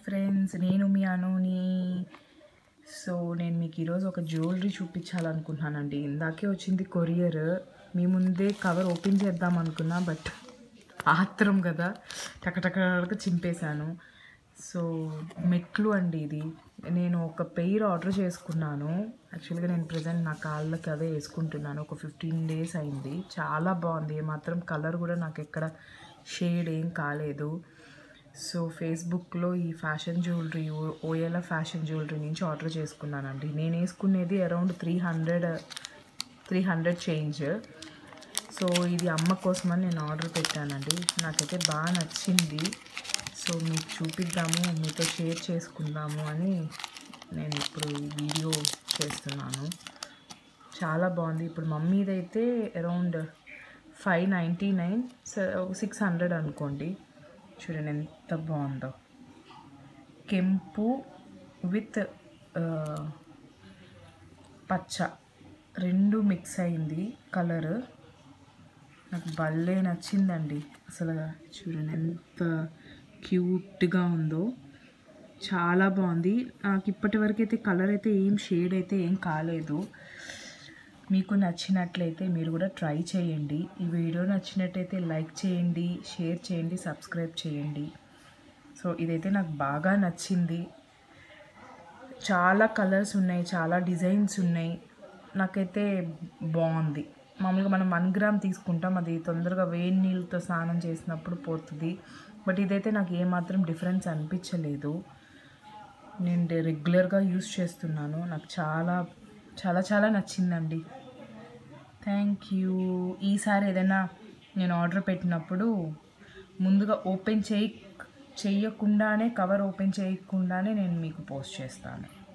friends నేను మీ అనుని so నేను మీకు ఈరోజు ఒక జ్యువెలరీ చూపించాలనుకుంటున్నానండి ఇందాకే వచ్చింది కొరియర్ మీ ముందే కవర్ ఓపెన్ చేద్దాం అనుకున్నా బట్ ఆత్రం కదా టకటక చింపేశాను సో మెట్లు అండి ఇది నేను ఒక పెయిర్ ఆర్డర్ చేసుకున్నాను యాక్చువల్గా నేను ప్రజెంట్ నా కాళ్ళకి అవే వేసుకుంటున్నాను ఒక ఫిఫ్టీన్ డేస్ అయింది చాలా బాగుంది ఏమాత్రం కలర్ కూడా నాకు ఎక్కడ షేడ్ ఏం కాలేదు సో ఫేస్బుక్లో ఈ ఫ్యాషన్ జ్యువెలరీ ఓఎల ఫ్యాషన్ జ్యువెలరీ నుంచి ఆర్డర్ చేసుకున్నానండి నేను వేసుకునేది around three hundred three hundred change so ఇది అమ్మ కోసమని నేను ఆర్డర్ పెట్టానండి నాకైతే బాగా నచ్చింది సో మీకు చూపిద్దాము మీతో షేర్ చేసుకుందాము అని నేను ఇప్పుడు ఈ వీడియో చేస్తున్నాను చాలా బాగుంది ఇప్పుడు మమ్మీది అయితే around five ninety nine six hundred అనుకోండి చూడండి ఎంత బాగుందో కెంపు విత్ పచ్చ రెండు మిక్స్ అయింది కలర్ నాకు భలే నచ్చిందండి అసలు చూడండి ఎంత క్యూట్గా ఉందో చాలా బాగుంది నాకు ఇప్పటి వరకు అయితే కలర్ అయితే ఏం షేడ్ అయితే ఏం కాలేదు మీకు నచ్చినట్లయితే మీరు కూడా ట్రై చేయండి ఈ వీడియో నచ్చినట్టయితే లైక్ చేయండి షేర్ చేయండి సబ్స్క్రైబ్ చేయండి సో ఇదైతే నాకు బాగా నచ్చింది చాలా కలర్స్ ఉన్నాయి చాలా డిజైన్స్ ఉన్నాయి నాకైతే బాగుంది మామూలుగా మనం వన్ గ్రామ్ తీసుకుంటాం అది తొందరగా వేడి నీళ్ళతో స్నానం చేసినప్పుడు పోతుంది బట్ ఇదైతే నాకు ఏమాత్రం డిఫరెన్స్ అనిపించలేదు నేను రెగ్యులర్గా యూస్ చేస్తున్నాను నాకు చాలా చాలా చాలా నచ్చిందండి థ్యాంక్ యూ ఈసారి ఏదైనా నేను ఆర్డర్ పెట్టినప్పుడు ముందుగా ఓపెన్ చేయి చెయ్యకుండానే కవర్ ఓపెన్ చేయకుండానే నేను మీకు పోస్ట్ చేస్తాను